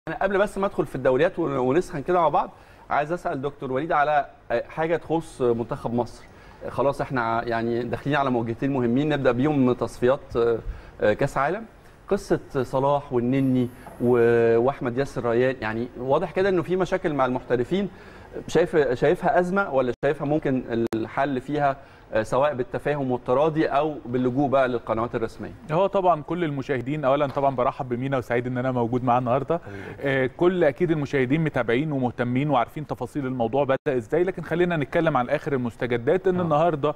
انا قبل بس ما ادخل في الدوريات ون- ونسخن كده مع بعض عايز اسال دكتور وليد على حاجه تخص منتخب مصر خلاص احنا يعني داخلين على موجتين مهمين نبدا بيهم تصفيات كاس عالم قصه صلاح والنني و- واحمد ياسر ريان يعني واضح كده انه في مشاكل مع المحترفين شايف شايفها ازمه ولا شايفها ممكن الحل فيها سواء بالتفاهم والتراضي او باللجوء بقى للقنوات الرسميه هو طبعا كل المشاهدين اولا طبعا برحب بمينا وسعيد ان انا موجود معاه النهارده آه، كل اكيد المشاهدين متابعين ومهتمين وعارفين تفاصيل الموضوع بدا ازاي لكن خلينا نتكلم عن اخر المستجدات ان آه. النهارده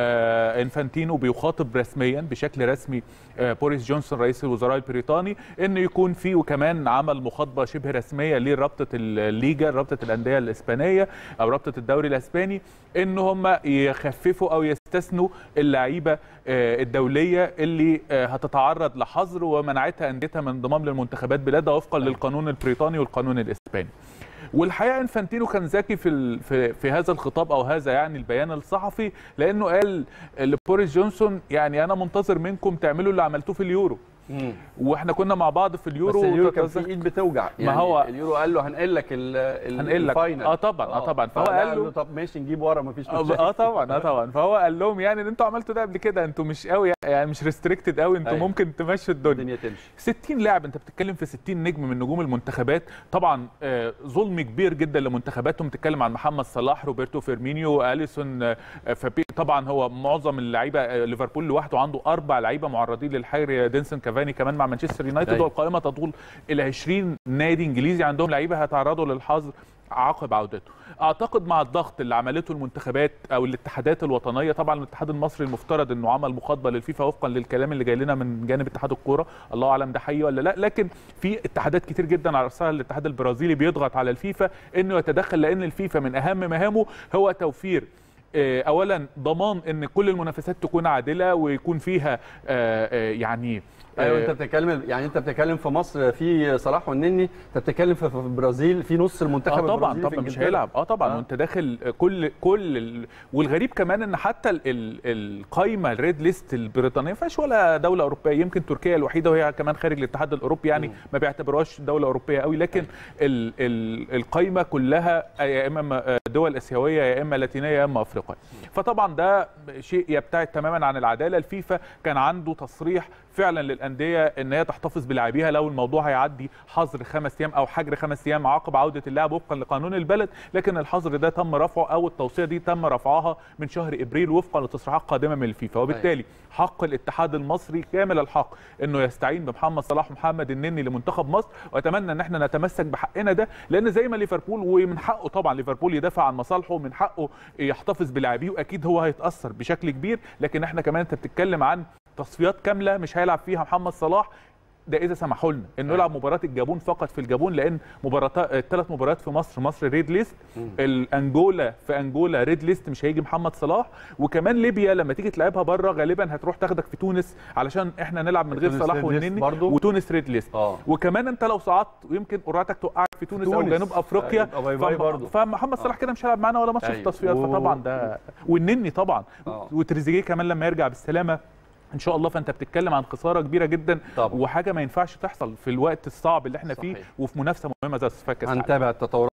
آه، انفانتينو بيخاطب رسميا بشكل رسمي آه، بوريس جونسون رئيس الوزراء البريطاني انه يكون في وكمان عمل مخاطبه شبه رسميه لرابطه الليجا رابطه الانديه الاسبانيه او رابطه الدوري الاسباني ان هم يخففوا او يستثنوا اللعيبه آه، الدوليه اللي آه، هتتعرض لحظر ومنعتها انديتها من انضمام للمنتخبات بلادها وفقا للقانون البريطاني والقانون الاسباني والحقيقه انفانتينو كان ذكي في ال- في في هذا الخطاب او هذا يعني البيان الصحفي لانه قال لبوريس جونسون يعني انا منتظر منكم تعملوا اللي عملتوه في اليورو واحنا كنا مع بعض في اليورو بس اليورو كان وتتذكر- في ايد بتوجع يعني هو- اليورو قال له هنقل لك ال- ال- هنقل لك. الفاينل اه طبعا اه طبعا فهو فقال قال له له طب ماشي نجيب ورا مفيش اه مشاكل آه طبعا اه طبعا فهو قال لهم يعني ان انتوا عملتوا ده قبل كده انتوا مش قوي يعني مش ريستريكتد قوي انتوا أيوة. ممكن تمشوا الدنيا الدنيا تمشي 60 لاعب انت بتتكلم في 60 نجم من نجوم المنتخبات طبعا آه، ظلم كبير جدا لمنتخباتهم تتكلم عن محمد صلاح روبرتو فيرمينيو اليسون آه، فابي طبعا هو معظم اللعيبه آه، ليفربول لوحده عنده اربع لعيبه معرضين للحير دينسون كافاني كمان مع مانشستر يونايتد أيوة. والقائمه تطول الى 20 نادي انجليزي عندهم لعيبه هيتعرضوا للحظر عقب عودته اعتقد مع الضغط اللي عملته المنتخبات او الاتحادات الوطنيه طبعا الاتحاد المصري المفترض انه عمل مخاطبه للفيفا وفقا للكلام اللي جاي لنا من جانب اتحاد الكوره الله اعلم ده حقيقي ولا لا لكن في اتحادات كتير جدا على راسها الاتحاد البرازيلي بيضغط على الفيفا انه يتدخل لان الفيفا من اهم مهامه هو توفير آه، اولا ضمان ان كل المنافسات تكون عادله ويكون فيها آه، آه، يعني ايوه آه، انت بتتكلم يعني انت بتتكلم في مصر في صلاح والنني انت بتتكلم في في البرازيل في نص المنتخب اه طبعا البرازيلي في طبعا مش إنجلترا. هيلعب اه طبعا آه. وانت داخل كل كل ال... والغريب كمان ان حتى ال... ال... القايمه الريد ليست البريطانيه ما فيهاش ولا دوله اوروبيه يمكن تركيا الوحيده وهي كمان خارج الاتحاد الاوروبي يعني مم. ما بيعتبروهاش دوله اوروبيه قوي لكن ال... ال... القايمه كلها يا اما دول اسيويه يا اما لاتينيه يا اما افريقيه فطبعا ده شيء يبتعد تماما عن العداله الفيفا كان عنده تصريح فعلا للانديه ان هي تحتفظ بلاعبيها لو الموضوع هيعدي حظر خمس ايام او حجر خمس ايام عقب عوده اللاعب وفقا لقانون البلد لكن الحظر ده تم رفعه او التوصيه دي تم رفعها من شهر ابريل وفقا لتصريحات قادمه من الفيفا وبالتالي حق الاتحاد المصري كامل الحق انه يستعين بمحمد صلاح ومحمد النني لمنتخب مصر واتمنى ان احنا نتمسك بحقنا ده لان زي ما ليفربول ومن حقه طبعا ليفربول يدافع عن مصالحه ومن حقه يحتفظ بلاعبيه واكيد هو هيتاثر بشكل كبير لكن احنا كمان انت بتتكلم عن تصفيات كامله مش هيلعب فيها محمد صلاح ده اذا سمحوا لنا انه يلعب مباراه الجابون فقط في الجابون لان مباراه الثلاث مباريات في مصر مصر ريد ليست الانجولا في انجولا ريد ليست مش هيجي محمد صلاح وكمان ليبيا لما تيجي تلعبها بره غالبا هتروح تاخدك في تونس علشان احنا نلعب من غير تونس صلاح ريد ليست والنني برضو؟ وتونس ريد ليست اه وكمان انت لو صعدت ويمكن قرعتك توقعك في تونس, او تونس. جنوب افريقيا يبقى باي باي فم- برضو. فمحمد صلاح كده مش هيلعب معانا ولا ماتش في أيوة. التصفيات و- فطبعا ده والنني طبعا آه. وتريزيجيه كمان لما يرجع بالسلامه ان شاء الله فانت بتتكلم عن خساره كبيره جدا طبعا. وحاجه ما ينفعش تحصل في الوقت الصعب اللي احنا فيه صحيح. وفي منافسه مهمه زي صفاقس هنتابع التطورات